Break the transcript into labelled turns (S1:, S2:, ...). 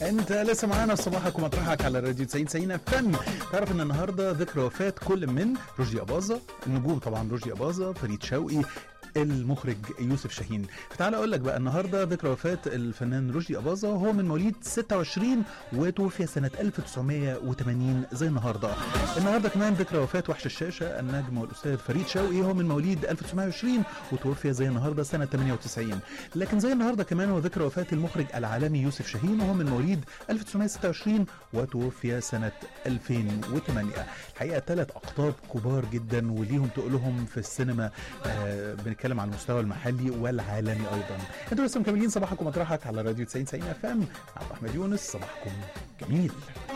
S1: انت لسه معانا في صباحك ومطرحك على راديو 90 90 فن تعرف ان النهارده ذكرى وفاه كل من رشدي اباظه النجوم طبعا رشدي اباظه فريد شوقي المخرج يوسف شاهين فتعال اقول لك بقى النهارده ذكرى وفاه الفنان رشدي اباظه هو من مواليد 26 وتوفي سنه 1980 زي النهارده النهارده كمان ذكرى وفاه وحش الشاشه النجم والاستاذ فريد شوقي هو من مواليد 1920 وتوفي زي النهارده سنه 98 لكن زي النهارده كمان هو ذكرى وفاه المخرج العالمي يوسف شاهين وهو من مواليد 1926 وتوفي سنه 2008 الحقيقه ثلاث اقطاب كبار جدا وليهم تقولهم في السينما آه بنتكلم على المستوى المحلي والعالمي ايضا انتوا لسه مكملين صباحكم مطرحك على راديو 90 90 اف ام عبد احمد يونس صباحكم جميل